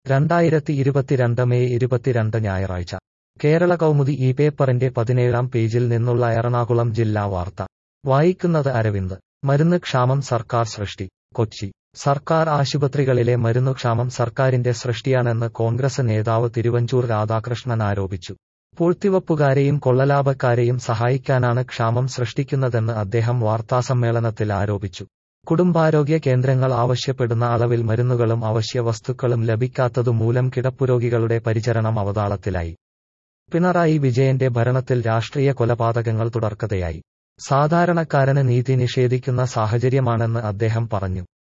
രണ്ടായിരത്തി ഇരുപത്തിരണ്ട് മെയ് ഇരുപത്തിരണ്ട് ഞായറാഴ്ച കേരള കൗമുദി ഈ പേപ്പറിന്റെ പതിനേഴാം പേജിൽ നിന്നുള്ള എറണാകുളം ജില്ലാ വാർത്ത വായിക്കുന്നത് അരവിന്ദ് മരുന്ന് ക്ഷാമം സർക്കാർ സൃഷ്ടി കൊച്ചി സർക്കാർ ആശുപത്രികളിലെ മരുന്നുക്ഷാമം സർക്കാരിന്റെ സൃഷ്ടിയാണെന്ന് കോൺഗ്രസ് നേതാവ് തിരുവഞ്ചൂർ രാധാകൃഷ്ണൻ ആരോപിച്ചു പൂഴ്ത്തിവപ്പുകാരെയും കൊള്ളലാഭക്കാരെയും സഹായിക്കാനാണ് ക്ഷാമം സൃഷ്ടിക്കുന്നതെന്ന് അദ്ദേഹം വാർത്താസമ്മേളനത്തിൽ ആരോപിച്ചു കുടുംബാരോഗ്യ കേന്ദ്രങ്ങൾ ആവശ്യപ്പെടുന്ന അളവിൽ മരുന്നുകളും അവശ്യ വസ്തുക്കളും ലഭിക്കാത്തതുമൂലം കിടപ്പുരോഗികളുടെ പരിചരണം അവതാളത്തിലായി പിണറായി വിജയന്റെ ഭരണത്തിൽ രാഷ്ട്രീയ കൊലപാതകങ്ങൾ തുടർക്കഥയായി സാധാരണക്കാരന് നീതി നിഷേധിക്കുന്ന സാഹചര്യമാണെന്ന് അദ്ദേഹം പറഞ്ഞു